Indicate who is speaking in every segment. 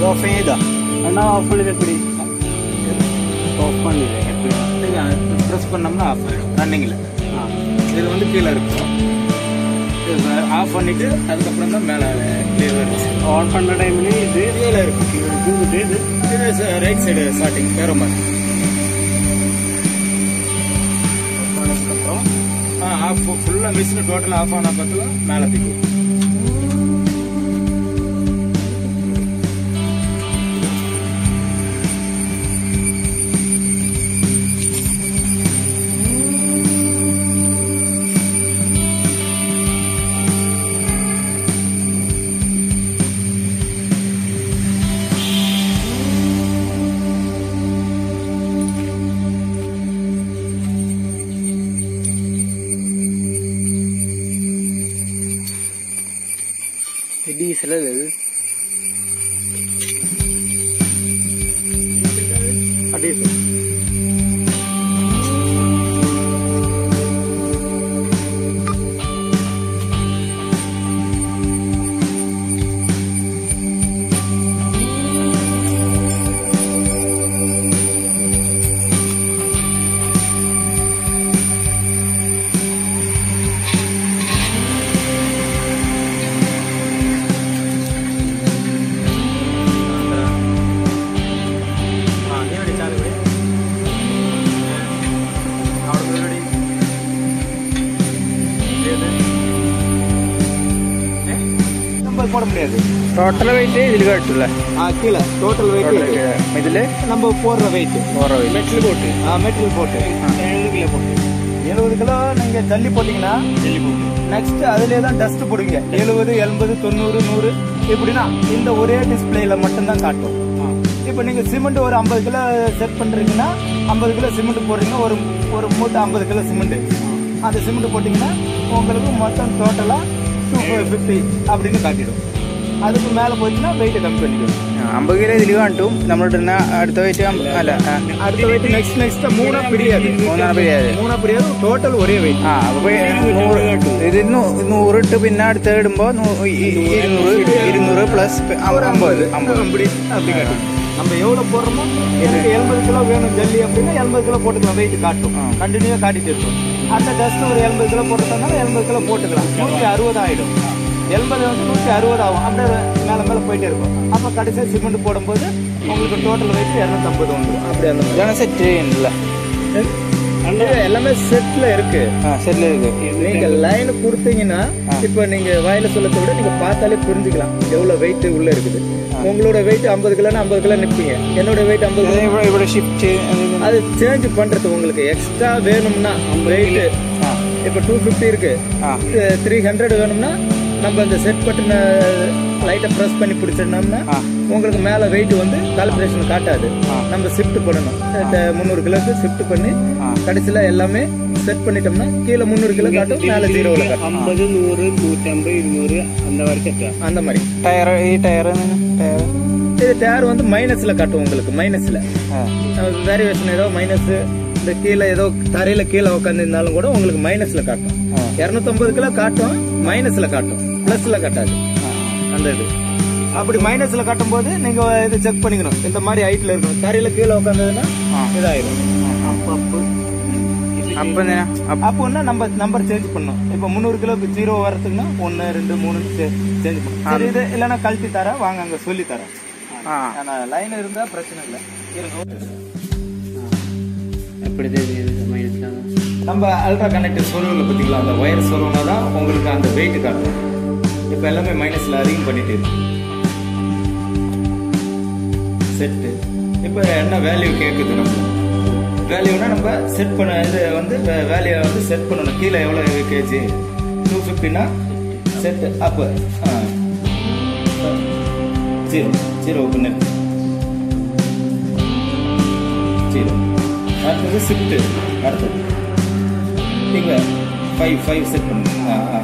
Speaker 1: Of ചെയ്താ
Speaker 2: அண்ணா of பண்ணது எப்படி ஆஃப் பண்ணல எப்படி
Speaker 1: ப்ரெஸ் பண்ணோம்னா ஆஃப் ஆகிடும் ரன்னிங்கில் இதில் வந்து கீழே இருக்கும் ஆஃப் பண்ணிட்டு அதுக்கப்புறம் தான் மேலே கிளியர்
Speaker 2: ஆன் பண்ண டைம்ல இது
Speaker 1: கீழே இருக்கும்
Speaker 2: இது இது
Speaker 1: இது ரைட் சைடு ஸ்டார்டிங் வேற மாதிரி ஆஃப் ஃபுல்லாக மிஷின் டோட்டலாக ஆஃப் ஆன பார்த்து மேலே தூக்கி
Speaker 2: டீசல் அது
Speaker 1: டீசல் நம்ம போட முடியாது
Speaker 2: ടോട്ടൽ വെയിറ്റ് ഇതിൽ കേട്ടില്ല
Speaker 1: ஆ, கீழே டோட்டல் வெயிட்
Speaker 2: ഇതില്
Speaker 1: நம்ம போடுற வெயிட்
Speaker 2: ഓരോ വെയിറ്റ്
Speaker 1: மெட்டல் போட்டு மெட்டல் போட்டு எழுபது கிலோ போட்டு எழுபது கிலோ நீங்க ஜல்லி போட்டீங்கன்னா ஜல்லி போட்டு நெக்ஸ்ட் அதுலயே தான் டஸ்ட் போடுவீங்க எழுபது எண்பது தொண்ணூறு நூறு இப்படின்னா இந்த ஒரே டிஸ்பிளேல மட்டும்தான் காட்டும் இப்போ நீங்க சிமெண்ட் ஒரு ஐம்பது கிலோ செட் பண்றீங்கன்னா ஐம்பது கிலோ சிமெண்ட் போடுறீங்க ஒரு ஒரு மூட்டை ஐம்பது கிலோ சிமெண்ட் அந்த சிமெண்ட் போட்டீங்கன்னா உங்களுக்கு மொத்தம் டோட்டலா டூ ஃபிஃப்டி அப்படின்னு காட்டிடும் அதுக்கு மேல போச்சுன்னா வெயிட் கம்மி பண்ணிக்கும்
Speaker 2: അമ്പത് കിലോ ഇതിൽ കാട്ടും നമ്മളിട്ടുന്ന അടുത്ത വെയിറ്റ് അല്ല ആ,
Speaker 1: அடுத்த வெயிட் நெக்ஸ்ட் நெக்ஸ்ட் மூணா பிரியாது
Speaker 2: മൂന്നാ പിരിയാതെ
Speaker 1: மூணா பிரியாது டோட்டல் ஒரே வெயிட்
Speaker 2: ആ അപ്പൊ നൂറ് ഇത് നൂ- നൂറിട്ട് പിന്നെ അടുത്ത ഇടുമ്പോ നൂ- ഇ- ഇരുന്നൂറ് ഇരുന്നൂറ് പ്ലസ് അമ്പത് അമ്പത്
Speaker 1: அப்படி அப்படி காட்டும் நம்ம எவ்வளவு போடுறோமோ எனக்கு எண்பது கிலோ வேணும் ஜல்லி அப்படின்னா எண்பது கிலோ போட்டுக்கலாம் வெயிட் காட்டும் கண்டினியூவா காட்டிட்டு இருக்கும் அந்த டஸ்ட் ஒரு எண்பது கிலோ போட்டுறதுனால எண்பது கிலோ போட்டுக்கலாம் நூற்றி அறுபது ஆயிடும் எண்பது வந்து நூற்றி அறுபது ஆகும் அப்படியே மேல மேல போயிட்டே இருக்கும் அப்ப கடைசியா சிமெண்ட் போடும்போது உங்களுக்கு டோட்டல் வெயிட் இரநூத்தம்பது வந்துடும் அப்படி அந்த மாதிரி
Speaker 2: ഇതാണ് സെറ്റ് ചെയ്യുന്നില്ല
Speaker 1: இது எல்லாமே செட்ல இருக்கு
Speaker 2: ആ സെറ്റിൽ இருக்கு
Speaker 1: நீங்க லைன் கொடுத்தீங்கன்னா இப்ப நீங்க வாயில சொல்லத்தை விட நீங்க பார்த்தாலே புரிஞ்சுக்கலாம் எவ்வளவு வெயிட் உள்ள இருக்குது உங்களோட வெயிட் 50 கிலோனா 50 கிலோ நிப்பீங்க என்னோட வெயிட் 50
Speaker 2: ഇത്
Speaker 1: கிலோ
Speaker 2: ഇവിടെ ഇവിടെ ഷിഫ്റ്റ്
Speaker 1: அது சேஞ்ச் பண்றது உங்களுக்கு எக்ஸ்ட்ரா வேணும்னா வெயிட்
Speaker 2: ആ
Speaker 1: இப்ப டூ ஃபிஃப்டி இருக்கு
Speaker 2: ആ
Speaker 1: த்ரீ ஹண்ட்ரட் வேணும்னா நம்ம இந்த செட் பட்டின லைட்டை ப்ரெஸ் பண்ணி பிடிச்சிடணும்னா
Speaker 2: ஆ.
Speaker 1: உங்களுக்கு மேல வெயிட் வந்து கால்குலேஷன் காட்டாது நம்ம ஷிஃப்ட் பண்ணணும் முந்நூறு கிலோக்கு ஷிஃப்ட் பண்ணி
Speaker 2: ஆ.
Speaker 1: கடைசியில எல்லாமே செட் பண்ணிட்டோம்னா கீழே முந்நூறு கிலோ காட்டும் மேல ஜீரோவில் காட்டும்
Speaker 2: അമ്പത് നൂറ് നൂറ്റമ്പത് ഇരുന്നൂറ് அந்த வரைக்கும்
Speaker 1: அந்த மாதிரி
Speaker 2: ടയർ ഈ ടയർ ടയർ
Speaker 1: இது டயர் வந்து மைனஸ்ல காட்டும் உங்களுக்கு மைனஸ்ல வேரியேஷன் ஏதோ மைனஸ் இந்த கீழே ஏதோ தரையில கீழே உட்காந்து இருந்தாலும் கூட உங்களுக்கு மைனஸ்ல காட்டும்
Speaker 2: ஆ.
Speaker 1: இருநூத்தம்பது கிலோ காட்டும் மைனஸ்ல காட்டும் பிளஸ்ல காட்டாது அந்த இது அப்படி மைனஸ்ல காட்டும் போது நீங்க இது செக் பண்ணிக்கணும் இந்த மாதிரி ஹைட்ல இருக்கணும் தரையில கீழே உட்காந்ததுன்னா
Speaker 2: ஆ.
Speaker 1: இதாயிரும்
Speaker 2: അപ്പൊ എന്തിനാ അപ്പൊ
Speaker 1: அப்போ என்ன நம்ம நம்பர் சேஞ்ச் பண்ணணும் இப்போ முந்நூறு கிலோக்கு ஜீரோ வரதுக்குன்னா ஒன்னு ரெண்டு மூணு சேஞ்ச் பண்ணணும் சரி இது இல்லைன்னா கழட்டி தரேன் வாங்க அங்க சொல்லி தரேன்
Speaker 2: ആ
Speaker 1: ஆனா லைன் இருந்தா பிரச்சனை இல்லை இருங்க
Speaker 2: എപ്പോഴത്തെ മനസ്സിലാകും
Speaker 1: நம்ம அல்ட்ரா கனெக்டர் சொருவில் பார்த்தீங்களா அந்த ஒயர் சொருவுனா தான் உங்களுக்கு அந்த வெயிட் காட்டும் இப்போ எல்லாமே மைனஸில் அதிகம் பண்ணிட்டு இருக்கு செட்டு இப்போ என்ன வேல்யூ கேட்குது நம்ம வேல்யூனா நம்ம செட் பண்ண இது வந்து வேல்யூ வந்து செட் பண்ணணும் கீழே எவ்வளோ கேஜி டூ ஃபிஃப்டினா செட் அப்போ ஜீரோ ஜீரோ பண்ணு ஜீரோ அடுத்தது ஷிஃப்ட் அடுத்தது நீங்கள் ஃபைவ் ஃபைவ் செட் பண்ணுங்க ஆ ஆ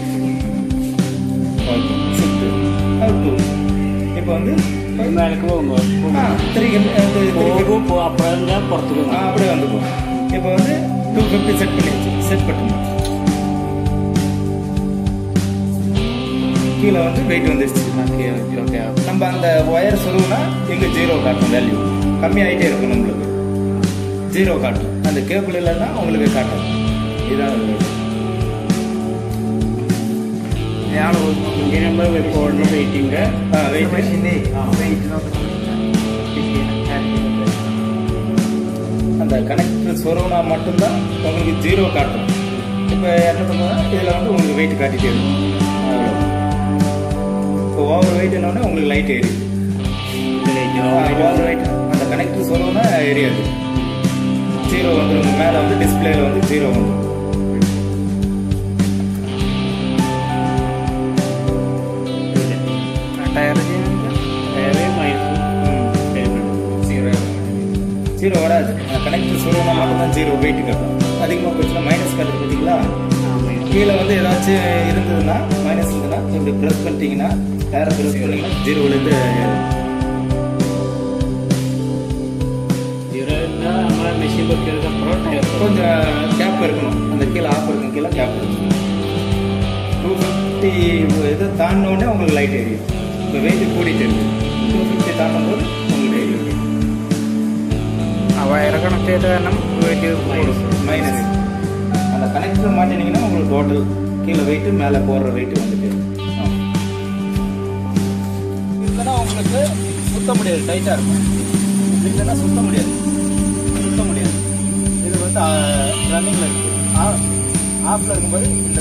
Speaker 1: ஓகே ஷிஃப்ட் டூ இப்போ வந்து
Speaker 2: மேலுக்கு போங்க
Speaker 1: ஆ த்ரீ
Speaker 2: പോകും അപ്പുറം പുറത്തു
Speaker 1: ஆ அப்படியே வந்துக்கும் இப்போ வந்து டூ ஃபிஃப்டி செட் பண்ணியாச்சு செட் பண்ணுங்க கீழே வந்து வெயிட் வந்துருச்சு
Speaker 2: ஓகே ஓகே ஓகே
Speaker 1: நம்ம அந்த ஒயர் சொருவுனா எங்க ஜீரோ காட்டும் வேல்யூ கம்மி ஆகிட்டே இருக்கும் நம்மளுக்கு ஜீரோ காட்டும் அந்த கேபிள் இல்லைன்னா உங்களுக்கு காட்டும் இதுதான் அது.
Speaker 2: ഇയാള്
Speaker 3: ഇങ്ങനെ നമ്മൾ റെക്കോർഡിന് വെയിറ്റിംഗ്
Speaker 1: ஆ, weight. அந்த கனெக்டர் சொருவுனா மட்டும்தான் உங்களுக்கு ஜீரோ காட்டும் இப்போ என்ன பண்ணுவோம்னா இதில் வந்து உங்களுக்கு வெயிட் காட்டிட்டே இருக்கும் அவ்வளோ. இப்போ ஓவர் வெயிட் என்னன்னா உங்களுக்கு லைட் எரியும் ஓவர் வெயிட் அந்த கனெக்டர் சொருவுனா எரியாது ஜீரோ வந்துடும் மேலே வந்து டிஸ்பிளேல வந்து ஜீரோ வந்துடும்
Speaker 2: ടയർ ചെയ്യുന്നത്
Speaker 3: വേറെ മൈനസ്
Speaker 1: ஜீரோ ஜீரோ வராது கனெக்டர் சொருவுனா மட்டும்தான் ஜீரோ வெயிட் காட்டும் அதிகமாக போச்சுன்னா மைனஸ் காட்டுது பார்த்தீங்களா கீழே வந்து ஏதாச்சும் இருந்ததுன்னா மைனஸ் இருந்ததுன்னா இப்படி ப்ரெஸ் பண்ணிட்டீங்கன்னா டயரை ப்ரெஸ் பண்ணீங்கன்னா ஜீரோலேருந்து
Speaker 3: നമ്മളെ മെഷീൻ വെക്കിയതിന് അപ്പുറം ടയർ
Speaker 1: கொஞ்சம் கேப் இருக்கணும் அந்த கீழே ஆஃப் இருக்கும் கீழே கேப் இருக்கணும் டூ ஃபிஃப்டி இது தாண்டினோடனே உங்களுக்கு லைட் எரியும் இப்போ வெயிட் கூடிட்டு இருக்கு டூ ஃபிஃப்டி தாண்டும் போது உங்களுக்கு எரியும்
Speaker 2: ആ വയറ് കണക്ട് ചെയ്ത കാരണം വെയിറ്റ് കൂടും
Speaker 1: மைனஸ் அந்த கனெக்டர் மாட்டினீங்கன்னா உங்களுக்கு டோட்டல் கீழே வெயிட்டு மேலே போடுற வெயிட் வந்துட்டு இல்லைன்னா உங்களுக்கு சுத்த முடியாது டைட்டாக இருக்கும் இது இல்லைன்னா சுத்த முடியாது சுத்த முடியாது இது வந்து ரன்னிங்கில் இருக்கு ஆஃப்ல இருக்கும்போது இல்லை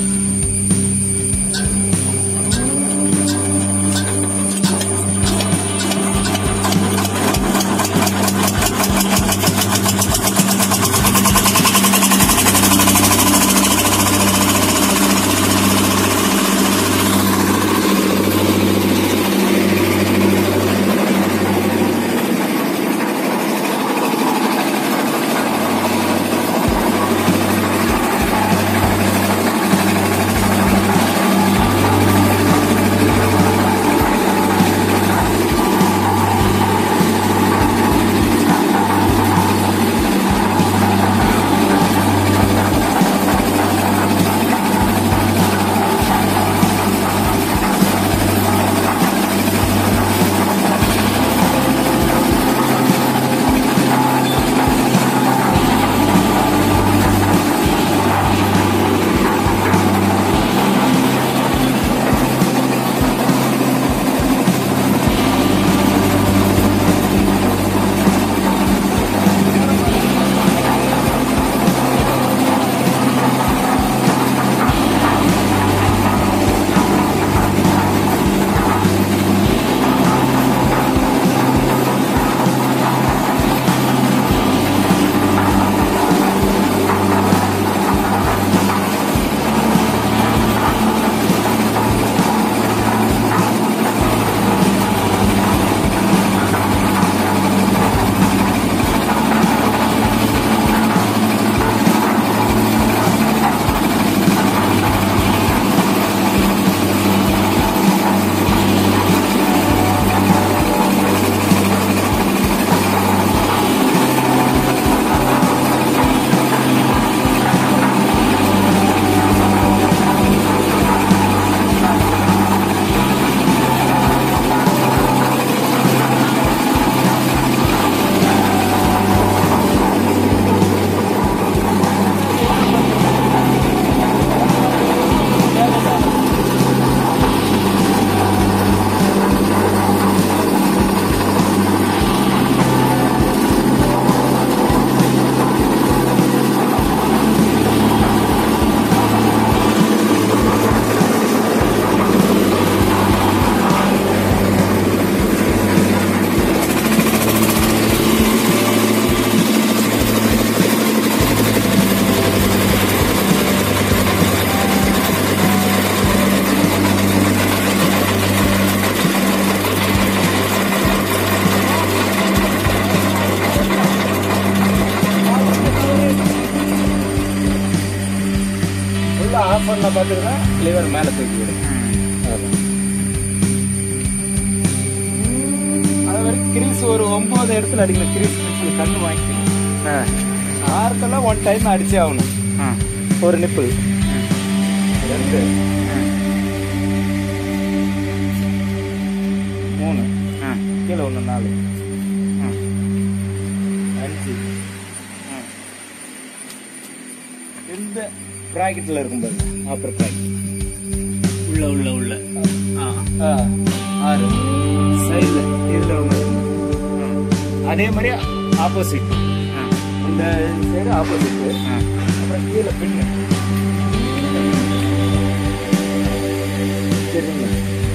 Speaker 1: ஆஃப் பண்ண பார்த்தீங்கன்னா லிவர் மேலே தூக்கி விடும் அது வரைக்கும் கிரீஸ் ஒரு ஒன்பது இடத்துல அடிக்கணும் கிரீஸ் கண்ணு வாங்கிக்கணும்
Speaker 2: ആ
Speaker 1: ஆறுக்கெல்லாம் ஒன் டைம் அடிச்சே ஆகணும்
Speaker 2: ആ
Speaker 1: ஒரு நிப்பிள் ரெண்டு கீழே ஒன்று நாலு அஞ்சு இந்த ப்ராக்கெட்டில் இருக்கும் பாருங்க ஆப்பர் ப்ராக்கெட்
Speaker 3: உள்ள உள்ள உள்ள ஆ
Speaker 1: ஆ ஆறு சைடில் இதில் ஒன்று அதே மாதிரி ஆப்போசிட் இந்த சைடு ஆப்போசிட் அப்புறம் கீழே பின்னு சரிங்களா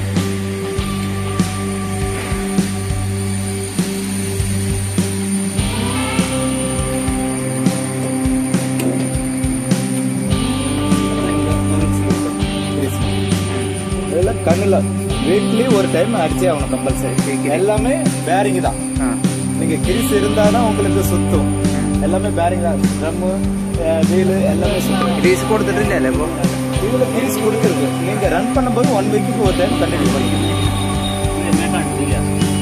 Speaker 1: இதெல்லாம் கண்ணுல வீக்லி ஒரு டைம் அடிச்சே ஆகணும் கம்பல்சரி எல்லாமே பேரிங் தான் நீங்க கிரிஸ் இருந்தாதான் உங்களுக்கு சுத்தும் எல்லாமே பேரிங் தான் ட்ரம்மு வீலு எல்லாமே சுத்தும்
Speaker 2: ഗ്രീസ് കൊടുത്തിട്ടില്ലല്ലേ ഇപ്പൊ
Speaker 1: இதுல கிரிஸ் கொடுத்துருக்கு நீங்க ரன் பண்ணும்போது ஒன் வீக்குக்கு ஒரு டைம் கண்டினியூ பண்ணிக்கணும்
Speaker 3: ഇത് എന്നെ കണ്ടില്ല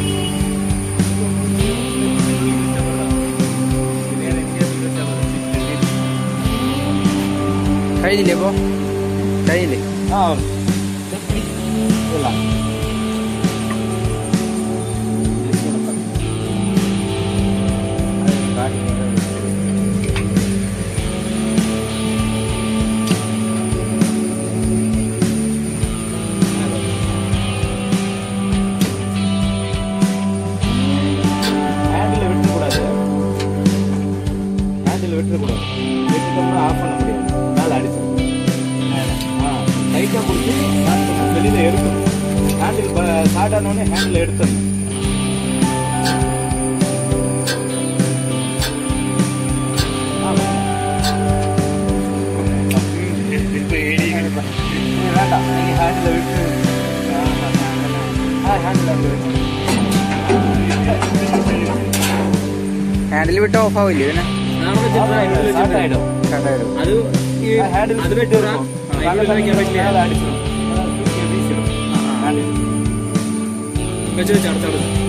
Speaker 2: കഴിഞ്ഞില്ലേ ഇപ്പൊ കഴിഞ്ഞില്ലേ
Speaker 1: ஆ எப்படி இதெல்லாம் ஹேண்டில் விட்டுக்கூடாது ஹேண்டில் விட்டுக்கூடாது விட்டுட்டோம்னா ஆஃப் பண்ண முடியாது மேலே அடிச்சிடும் லைட்டாக பிடிச்சி வெளியில் எடுக்கணும் ஹேண்டில் ஸ்டார்ட் ஆனோடனே ஹேண்டில் எடுத்துடணும் நீ வேண்டாம் நீங்கள் ஹேண்டில் விட்டு ஆ ஹேண்டில் வந்து
Speaker 2: ഹാൻഡിൽ വിട്ട് ഓഫ് ആവില്ലേ പിന്നെ
Speaker 1: ஸ்டார்ட் ஆகிடும்
Speaker 2: കണ്ടായിരുന്നു
Speaker 3: അത് ഈ
Speaker 1: ஹேண்டில்
Speaker 3: അത് വെട്ടൂടാ അതിൽ വെക്കാൻ പറ്റില്ല
Speaker 1: மேலே அடிச்சிடும் வீசிடும் ஹேண்டில்
Speaker 3: വെച്ച് വെച്ച് അടുത്തടുത്ത്